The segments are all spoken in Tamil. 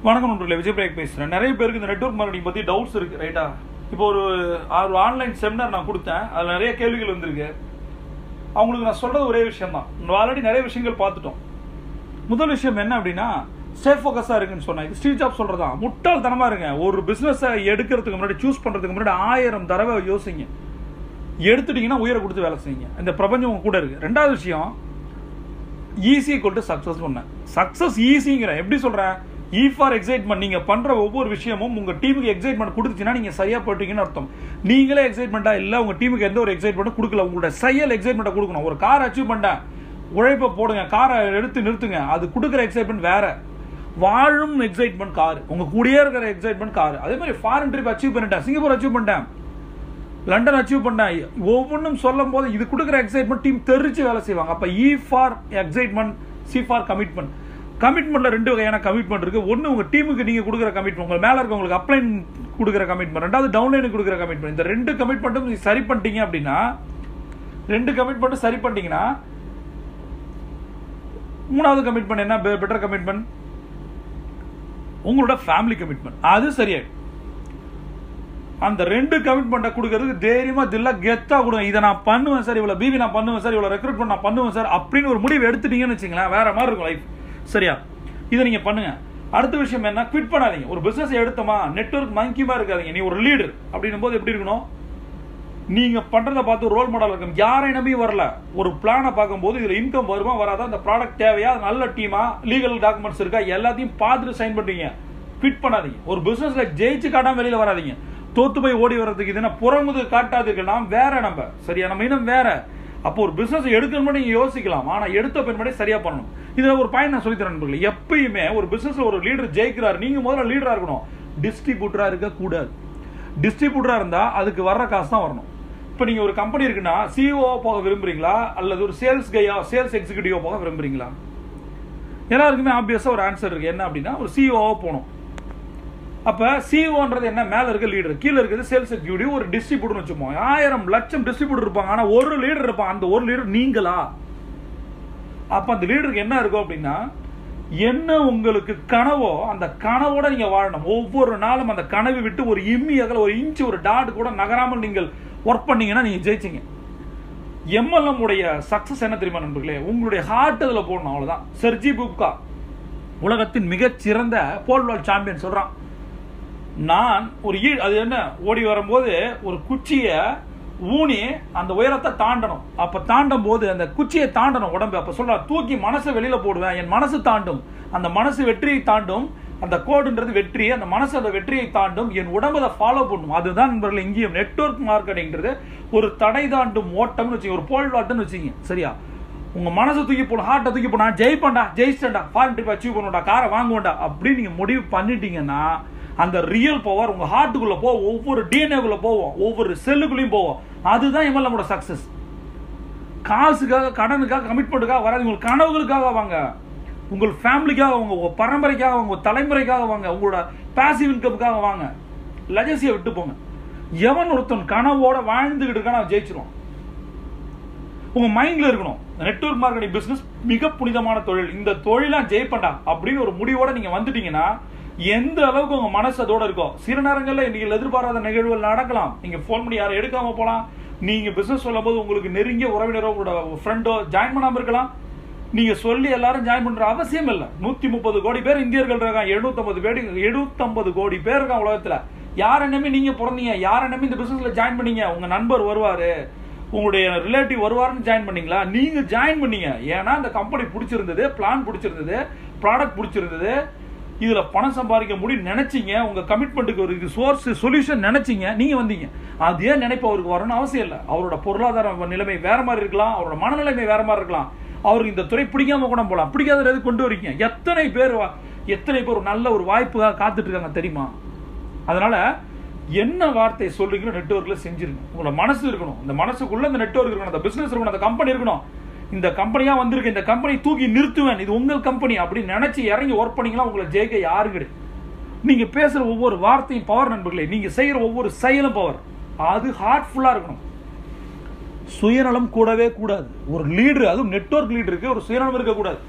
வணக்கம் நண்பர்களே விஜய் பிரேக் பேசுகிறேன் நிறைய பேருக்கு இந்த நெட்வொர்க் மார்க்கெட்டிங் பற்றி டவுட்ஸ் இருக்குது ரைட்டா இப்போ ஒரு ஒரு ஆன்லைன் செமினார் நான் கொடுத்தேன் அதில் நிறைய கேள்விகள் வந்திருக்கு அவங்களுக்கு நான் சொல்கிறது ஒரே விஷயம் தான் ஆல்ரெடி நிறைய விஷயங்கள் பார்த்துட்டோம் முதல் விஷயம் என்ன அப்படின்னா ஸ்டே ஃபோக்கஸாக இருக்குன்னு சொன்னேன் இது ஸ்டீவ் ஜாப் சொல்கிறதா முட்டாள்தனமாக இருங்க ஒரு பிஸ்னஸை எடுக்கிறதுக்கு முன்னாடி சூஸ் பண்ணுறதுக்கு முன்னாடி ஆயிரம் தடவை யோசிங்க எடுத்துட்டீங்கன்னா உயிரை கொடுத்து வேலை செய்யுங்க இந்த பிரபஞ்சம் உங்க கூட இருக்கு ரெண்டாவது விஷயம் ஈஸி கொண்டு சக்ஸஸ் சொன்னேன் சக்ஸஸ் ஈஸிங்கிறேன் எப்படி சொல்கிறேன் ஈ ஃபார் எக்ஸைட்மெண்ட் நீங்கள் பண்ணுற ஒவ்வொரு விஷயமும் உங்கள் டீமுக்கு எக்ஸைட்மெண்ட் கொடுத்துச்சுன்னா நீங்கள் சரியாக போயிட்டீங்கன்னு அர்த்தம் நீங்களே எக்ஸைட்மெண்ட்டாக இல்லை உங்கள் டீமுக்கு எந்த ஒரு எக்ஸைட்மெண்ட்டும் கொடுக்கல உங்களோட செயல் எக்ஸைட்மெண்ட்டை கொடுக்கணும் ஒரு கார் அச்சீவ் பண்ணிட்டேன் உழைப்பை போடுங்க காரை எடுத்து நிறுத்துங்க அது கொடுக்குற எக்ஸைட்மெண்ட் வேற வாழும் எக்ஸைட்மெண்ட் கார் உங்க கூடயே இருக்கிற எக்ஸைட்மெண்ட் கார் அதே மாதிரி ஃபாரின் ட்ரிப் அச்சீவ் பண்ணிட்டேன் சிங்கப்பூர் அச்சீவ் பண்ணிட்டேன் லண்டன் அச்சீவ் பண்ணேன் ஒவ்வொன்றும் சொல்லும் போது இது கொடுக்குற எக்ஸைட்மெண்ட் டீம் தெரிச்சு வேலை செய்வாங்க அப்போ E for excitement C for commitment கமிட்மெண்ட்ல ரெண்டு வகையான கமிட்மெண்ட் இருக்கு ஒன்று உங்க டீமுக்கு நீங்க கொடுக்குற கமிட்மெண்ட் உங்க மேல இருக்கவங்களுக்கு அப்ளைன் கொடுக்குற கமிட்மெண்ட் ரெண்டாவது டவுன்லைனுக்கு கொடுக்குற கமிட்மெண்ட் இந்த ரெண்டு கமிட்மெண்ட்டும் நீங்க சரி பண்ணிட்டீங்க அப்படின்னா ரெண்டு கமிட்மெண்ட்டும் சரி பண்ணிட்டீங்கன்னா மூணாவது கமிட்மெண்ட் என்ன பெட்டர் கமிட்மெண்ட் உங்களோட ஃபேமிலி கமிட்மெண்ட் அது சரியாயிடும் அந்த ரெண்டு கமிட்மெண்ட்டை கொடுக்கறதுக்கு தைரியமா தில்லா கெத்தா கொடுங்க இதை நான் பண்ணுவேன் சார் இவ்வளவு பிவி நான் பண்ணுவேன் சார் இவ்வளவு ரெக்ரூட் பண்ண நான் பண்ணுவேன் சார் அப்படின்னு ஒரு முடிவு எடுத்துட்டீங்கன்னு வச்சுங்களேன் வேற மாதிரி இருக்கும் லைஃப் சரியா இதை நீங்க பண்ணுங்க அடுத்த விஷயம் என்ன குவிட் பண்ணாதீங்க ஒரு பிசினஸ் எடுத்தோமா நெட்ஒர்க் மங்கியமா இருக்காதீங்க நீ ஒரு லீடர் அப்படின்னும் போது எப்படி இருக்கணும் நீங்க பண்றத பார்த்து ரோல் மாடல் இருக்கும் யாரை நம்பி வரல ஒரு பிளானை பார்க்கும்போது இதுல இன்கம் வருமா வராதா அந்த ப்ராடக்ட் தேவையா நல்ல டீமா லீகல் டாக்குமெண்ட்ஸ் இருக்கா எல்லாத்தையும் பார்த்துட்டு சைன் பண்றீங்க குவிட் பண்ணாதீங்க ஒரு பிசினஸ்ல ஜெயிச்சு காட்டாம வெளியில வராதீங்க தோத்து போய் ஓடி வர்றதுக்கு இது என்ன புறமுது காட்டாதுக்குன்னா வேற நம்ம சரியா நம்ம இன்னும் வேற அப்போ ஒரு பிசினஸ் எடுக்கணும் நீங்க யோசிக்கலாம் ஆனா எடுத்த பின்படி சரியா பண்ணணும் இதுல ஒரு பாயிண்ட் நான் சொல்லித்தரேன் நண்பர்களே எப்பயுமே ஒரு பிசினஸ்ல ஒரு லீடர் ஜெயிக்கிறார் நீங்க முதல்ல லீடரா இருக்கணும் டிஸ்ட்ரிபியூட்டரா இருக்க கூடாது டிஸ்ட்ரிபியூட்டரா இருந்தா அதுக்கு வர்ற காசு தான் வரணும் இப்போ நீங்க ஒரு கம்பெனி இருக்குன்னா சிஓ போக விரும்புறீங்களா அல்லது ஒரு சேல்ஸ் கையா சேல்ஸ் எக்ஸிகூட்டிவ் போக விரும்புறீங்களா எல்லாருக்குமே ஆப்வியஸா ஒரு ஆன்சர் இருக்கு என்ன அப்படின்னா ஒரு சிஓ போகணும் அப்ப சிஓன்றது என்ன மேல இருக்க லீடர் கீழே இருக்கிறது சேல்ஸ் எக்ஸிக்யூட்டிவ் ஒரு டிஸ்ட்ரிபியூட்டர் வச்சுப்போம் ஆயிரம் லட்சம் டிஸ்ட்ரிபியூட்டர் இருப்பாங்க ஆனா ஒரு லீடர் இருப்பான் அந்த ஒரு லீடர் நீங்களா அப்ப அந்த லீடருக்கு என்ன இருக்கும் அப்படின்னா என்ன உங்களுக்கு கனவோ அந்த கனவோட நீங்க வாழணும் ஒவ்வொரு நாளும் அந்த கனவை விட்டு ஒரு இம்மி அகல ஒரு இன்ச்சு ஒரு டாட் கூட நகராமல் நீங்கள் ஒர்க் பண்ணீங்கன்னா நீங்க ஜெயிச்சிங்க எம்எல்எம் உடைய சக்சஸ் என்ன தெரியுமா நண்பர்களே உங்களுடைய ஹார்ட் அதுல போடணும் அவ்வளவுதான் செர்ஜி புப்கா உலகத்தின் மிகச்சிறந்த போல்வால் சாம்பியன் சொல்றான் நான் ஒரு ஈ அது என்ன ஓடி வரும்போது ஒரு குச்சியை ஊனி அந்த உயரத்தை தாண்டணும் அப்ப தாண்டும் போது அந்த குச்சியை தாண்டணும் உடம்பு அப்ப சொல்ற தூக்கி மனசை வெளியில போடுவேன் என் மனசு தாண்டும் அந்த மனசு வெற்றியை தாண்டும் அந்த கோடுன்றது வெற்றி அந்த மனசு அந்த வெற்றியை தாண்டும் என் உடம்பு அதை ஃபாலோ பண்ணும் அதுதான் நண்பர்கள் இங்கேயும் நெட்ஒர்க் மார்க்கெட்டிங்கிறது ஒரு தடை தாண்டும் ஓட்டம்னு வச்சுங்க ஒரு போல் வாட்டுன்னு வச்சுங்க சரியா உங்க மனசை தூக்கி போடும் ஹார்ட்டை தூக்கி போனா ஜெயிப்பேன்டா ஜெயிச்சிட்டேன்டா ஃபாரின் ட்ரிப் அச்சீவ் பண்ணுவேன்டா காரை வாங்குவேன்டா அப்படின்னு நீங்க முடிவு பண்ணிட்டீங்கன்னா அந்த ரியல் பவர் உங்க ஹார்ட்டுக்குள்ள போவோம் ஒவ்வொரு டிஎன்ஏக்குள்ள போவோம் ஒவ்வொரு செல்லுக்குள்ளேயும் போவோம் அதுதான் இவன் நம்மளோட சக்சஸ் காசுக்காக கடனுக்காக கமிட்மெண்ட்டுக்காக வராது உங்கள் கனவுகளுக்காக வாங்க உங்கள் ஃபேமிலிக்காக வாங்க உங்க பரம்பரைக்காக உங்க தலைமுறைக்காக வாங்க உங்களோட பாசிவ் இன்கமுக்காக வாங்க லெஜசியை விட்டு போங்க எவன் ஒருத்தன் கனவோட வாழ்ந்துகிட்டு இருக்கான அவன் ஜெயிச்சிருவான் உங்க மைண்ட்ல இருக்கணும் நெட்ஒர்க் மார்க்கெட்டிங் பிசினஸ் மிக புனிதமான தொழில் இந்த தொழிலாம் ஜெயிப்பண்டா அப்படின்னு ஒரு முடிவோட நீங்க வந்துட்டீங்கன்னா எந்த அளவுக்கு உங்க மனசு அதோட இருக்கோ சில நேரங்கள்ல நீங்கள் எதிர்பாராத நிகழ்வுகள் நடக்கலாம் நீங்க போன் பண்ணி யாரும் எடுக்காம போலாம் நீங்க பிசினஸ் சொல்லும் போது உங்களுக்கு நெருங்கிய உறவினரோ உங்களோட ஃப்ரெண்டோ ஜாயின் பண்ணாம இருக்கலாம் நீங்க சொல்லி எல்லாரும் ஜாயின் பண்ற அவசியம் இல்லை நூத்தி முப்பது கோடி பேர் இந்தியர்கள் இருக்காங்க எழுநூத்தம்பது பேர் எழுநூத்தம்பது கோடி பேர் இருக்காங்க உலகத்துல யாரை நம்பி நீங்க பிறந்தீங்க யாரை நம்பி இந்த பிசினஸ்ல ஜாயின் பண்ணீங்க உங்க நண்பர் வருவாரு உங்களுடைய ரிலேட்டிவ் வருவாருன்னு ஜாயின் பண்ணீங்களா நீங்க ஜாயின் பண்ணீங்க ஏன்னா இந்த கம்பெனி பிடிச்சிருந்தது பிளான் பிடிச்சிருந்தது ப்ராடக்ட் பிடிச்சிருந்தது இதுல பணம் சம்பாதிக்க முடியும் நினைச்சீங்க உங்க கமிட்மெண்ட்டுக்கு ஒரு இது சோர்ஸ் சொல்யூஷன் நினைச்சீங்க நீங்க வந்தீங்க அதே நினைப்பு அவருக்கு வரணும்னு அவசியம் இல்லை அவரோட பொருளாதார நிலைமை வேற மாதிரி இருக்கலாம் அவரோட மனநிலைமை வேற மாதிரி இருக்கலாம் அவருக்கு இந்த துறை பிடிக்காம கூட போலாம் பிடிக்காத எது கொண்டு வரீங்க எத்தனை பேர் எத்தனை பேர் ஒரு நல்ல ஒரு வாய்ப்புக்காக காத்துட்டு இருக்காங்க தெரியுமா அதனால என்ன வார்த்தை சொல்றீங்களோ நெட்ஒர்க்ல செஞ்சிருங்க உங்களோட மனசு இருக்கணும் இந்த மனசுக்குள்ள இந்த நெட்ஒர்க் இருக்கணும் அந்த பிசினஸ் இருக்கணும் அந்த கம்பெனி இருக்கணும் இந்த கம்பெனியா வந்திருக்கு இந்த கம்பெனி தூக்கி நிறுத்துவேன் இது உங்கள் கம்பெனி அப்படின்னு நினைச்சு இறங்கி ஒர்க் பண்ணீங்களா உங்களை ஜெயிக்க யாரு கிடையாது நீங்க பேசுற ஒவ்வொரு வார்த்தையும் பவர் நண்பர்களே நீங்க செய்யற ஒவ்வொரு செயலும் பவர் அது ஹார்ட்ஃபுல்லா இருக்கணும் சுயநலம் கூடவே கூடாது ஒரு லீடர் அதுவும் நெட்ஒர்க் லீடருக்கு ஒரு சுயநலம் இருக்கக்கூடாது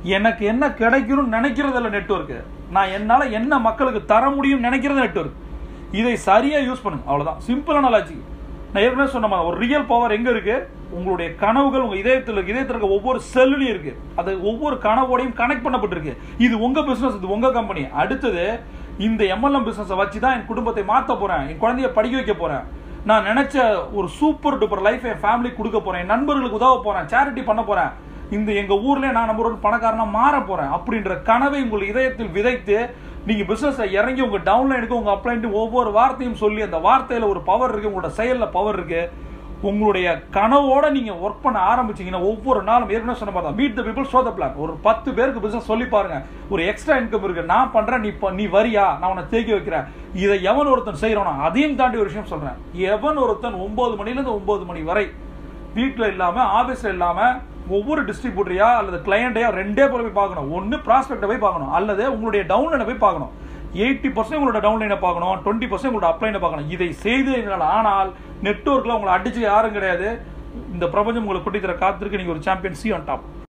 எனக்கு என்ன கிடைக்கணும்னு நினைக்கிறதில்ல நெட்வொர்க்கு நான் என்னால என்ன மக்களுக்கு தர முடியும் நினைக்கிறது நெட்வொர்க் இதை சரியா யூஸ் பண்ணுங்க அவ்வளவுதான் சிம்பிளான லாஜிக் நான் ஏற்கனவே சொன்ன மாதிரி ஒரு ரியல் பவர் எங்க இருக்கு உங்களுடைய கனவுகள் உங்க இதயத்தில் இருக்கு இதயத்தில் இருக்க ஒவ்வொரு செல்லுலையும் இருக்கு அது ஒவ்வொரு கனவோடையும் கனெக்ட் பண்ணப்பட்டிருக்கு இது உங்க பிசினஸ் இது உங்க கம்பெனி அடுத்தது இந்த எம்எல்எம் பிசினஸை வச்சு தான் என் குடும்பத்தை மாத்த போறேன் என் குழந்தைய படிக்க வைக்க போறேன் நான் நினைச்ச ஒரு சூப்பர் டூப்பர் லைஃப் என் ஃபேமிலி கொடுக்க போறேன் என் நண்பர்களுக்கு உதவ போறேன் சேரிட்டி பண்ண போறேன் இந்த எங்க ஊர்ல நான் நம்பர் ஒன் பணக்காரனா மாற போறேன் அப்படின்ற கனவை உங்கள் இதயத்தில் விதைத்து நீங்க பிசினஸ்ல இறங்கி உங்க டவுன்லைனுக்கு உங்க அப்ளைன்ட்டு ஒவ்வொரு வார்த்தையும் சொல்லி அந்த வார்த்தையில ஒரு பவர் இருக்கு உங்களோட செயல்ல பவர் இருக்கு உங்களுடைய கனவோட நீங்க ஒர்க் பண்ண ஆரம்பிச்சீங்கன்னா ஒவ்வொரு நாளும் ஏற்கனவே சொன்ன மாதிரி meet the people show the plan ஒரு பத்து பேருக்கு பிசினஸ் சொல்லி பாருங்க ஒரு எக்ஸ்ட்ரா இன்கம் இருக்கு நான் பண்றேன் நீ ப- நீ வரியா நான் உன்னை தேக்கி வைக்கிறேன் இதை எவன் ஒருத்தன் செய்யறானோ அதையும் தாண்டி ஒரு விஷயம் சொல்றேன் எவன் ஒருத்தன் ஒன்பது மணில இருந்து ஒன்பது மணி வரை வீட்டில் இல்லாம ஆபீஸ்ல இல்லாம ஒவ்வொரு டிஸ்ட்ரிபியூட்டரையா அல்லது கிளையண்டையா ரெண்டே போல போய் பார்க்கணும் ஒன்னு ப்ராஸ்பெக்டை போய் பார்க்கணும் அல்லது உங்களுடைய டவுன்லைனை போய் பார்க்கணும் எயிட்டி பர்சன்ட் உங்களோட டவுன்லைனை பார்க்கணும் டுவெண்ட்டி பர்சன்ட் உங்களோட அப்ளைனை பார்க்கணும் இதை செய்து ஆனால் நெட்வொர்க்ல உங்களை அடிச்சு யாரும் கிடையாது இந்த பிரபஞ்சம் உங்களுக்கு கொட்டி தர காத்திருக்கு நீங்க ஒரு சாம்பியன் சி ஆன் டாப்